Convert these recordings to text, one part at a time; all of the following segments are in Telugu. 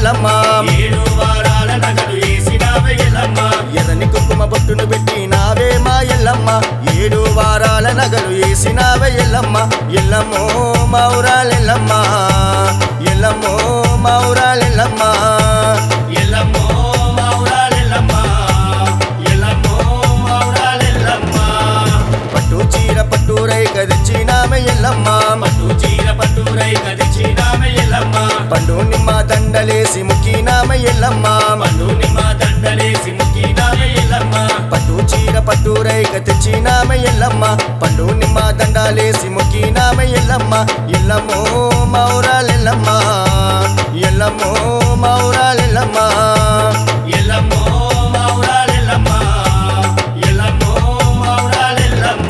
ఎల్లమ్మ ఏడు వారాల నగలు వేసినావే ఎల్లమ్మ ఎర్రని కుంకుమ బొట్టును పెట్టి నావే మా ఎల్లమ్మ ఏడు వారాల నగలు వేసినావే ఎల్లమ్మ ఎల్లమ్మో మౌరాలెల్లమ్మ ఎల్లమ్మో మౌరాలెల్లమ్మ ఎల్లమ్మో మౌరాలెల్లమ్మ ఎల్లమ్మో మౌరాలెల్లమ్మ పట్టు చీర పట్టు రైక తెచ్చినామె ఎల్లమ్మ పట్టు చీర పట్టు రై కదిచినామే ఎల్లమ్మ పండు నిమ్మ దండలేసి ముక్కినామె ఎల్లమ్మ పండు నిమ్మ దండలేసి ముక్కినామే ఎల్లమ్మ పట్టు చీర పట్టు రైక తెచ్చినామె ఎల్లమ్మ పండు నిమ్మ దండాలేసి ముక్కినామె ఎల్లమ్మ ఎల్లమ్మో మౌరాలెల్లమ్మ ఎల్లమ్మో మౌరాలెల్లమ్మ ఎల్లమ్మో మౌరాలెల్లమ్మ ఎల్లమ్మో మౌరాలెల్లమ్మ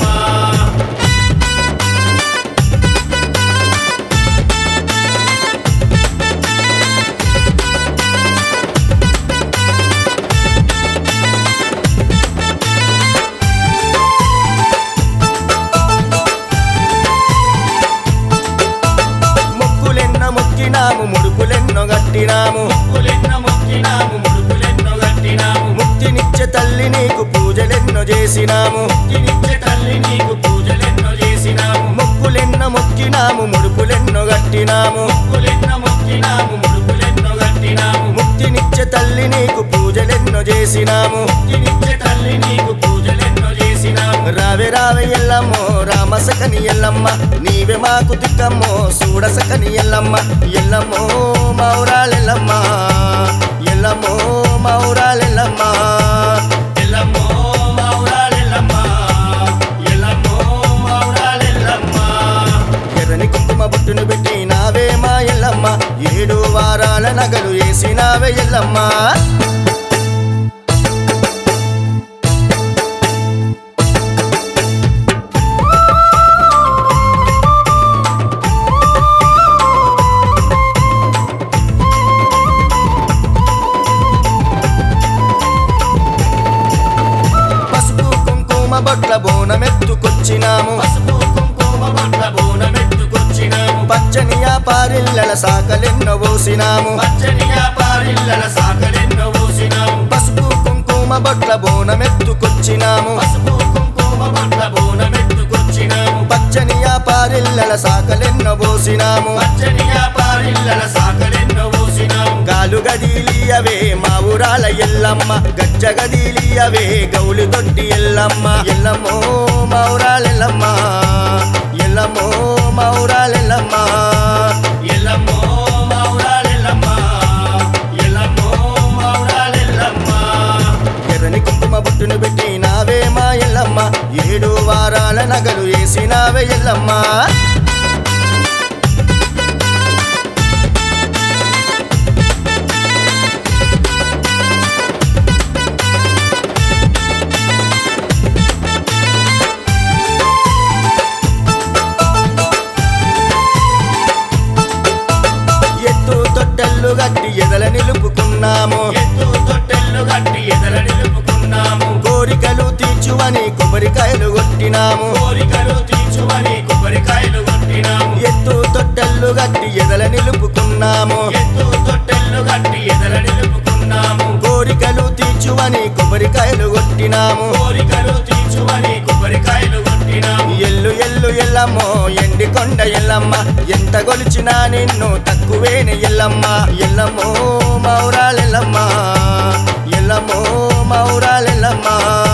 మొక్కులెన్నో మొక్కినాము ముడుపులెన్నో గట్టినాము ముక్కులెన్న మొక్కినాము ముడుపులెన్నో కట్టినాము ముక్తినిచ్చే తల్లి నీకు పూజలెన్నో చేసినాము ముక్తినిచ్చే తల్లి నీకు పూజలెన్నో చేసినాము మొక్కులెన్నో మొక్కినాము ముడుపులెన్నో గట్టినాము ముక్కులెన్న మొక్కినాము ముడుపులెన్నో కట్టినాము ముక్తినిచ్చే తల్లి నీకు పూజలెన్నో చేసినాము ముక్తినిచ్చే తల్లి నీకు పూజలెన్నో చేసినాము రావే రావే ఎల్లమ్మో రామసకని ఎల్లమ్మ నీవే మాకు దిక్కమ్మో చూడసకని ఎల్లమ్మ ఎల్లమ్మో మౌరాలెల్లమ్మ ఎల్లమ్మో మౌరాలెల్లమ్మ ఎల్లమ్మో మౌరాలెల్లమ్మ ఎల్లమ్మో మౌరాలెల్లమ్మ ఎర్రని కుంకుమ బొట్టును పెట్టి నావే మా ఎల్లమ్మ ఏడు వారాల నగలు వేసినావే ఎల్లమ్మ పసుపు కుంకుమ బొట్ల బోనమెత్తుకొచ్చినాము పసుపు కుంకుమ బట్ల బోనమెత్తుకొచ్చినాము పచ్చని పారిల్లల సాకలెన్నో పోసినాము పచ్చని పారిల్లల సాకలెన్నో పోసినాము పసుపు కుంకుమ బొట్ల బోనమెత్తుకొచ్చినాము పసుపు కుంకుమ బట్ల బోనమెత్తుకొచ్చినాము పచ్చని పారిల్లల సాకలెన్నో పోసినాము పచ్చని పారిల్లల సాకలెన్నో పోసినాము గాలు గదిలియవే మా ఊరాల ఎల్లమ్మ గజ్జ గదిలియవే గౌలు తొట్టి ఎల్లమ్మ ఎల్లమ్మో మౌరాలెల్లమ్మ ఎల్లమ్మో మౌరాలెల్లమ్మ ఎల్లమ్మో మౌరాలెల్లమ్మ ఎల్లమ్మో మౌరాలెల్లమ్మ ఎర్రని కుంకుమ బొట్టును పెట్టి నావే మా ఎల్లమ్మ ఏడు వారాల నగలు వేసినావే ఎల్లమ్మ ఎత్తు తొట్టెల్లు గట్టి ఎదల నిలుపుకున్నాము ఎత్తు తొట్టెల్లు కట్టి ఎదర నిలుపుకున్నాము కోరికలు తీర్చువని కొబ్బరికాయలు కొట్టినాము కోరికలు తీర్చుమని కొబ్బరికాయలు కొట్టినాము ఎత్తు తొట్టెల్లు గట్టి ఎదల నిలుపుకున్నాము ఎత్తు తొట్టెల్లు కట్టి ఎదర నిలుపుకున్నాము కోరికలు తీర్చువని కొబ్బరికాయలు కొట్టినాము కోరికలు తీర్చుమని కొబ్బరికాయలు కొట్టినాము ఎల్లు ఎల్లు ఎల్లమ్మో ఎండి కొండ ఎల్లమ్మ ఎంత గొలిచినా నిన్ను తక్కువేని ఎల్లమ్మ ఎల్లమ్మో మౌరాలెల్లమ్మ ఎల్లమ్మో మౌరాలెల్లమ్మ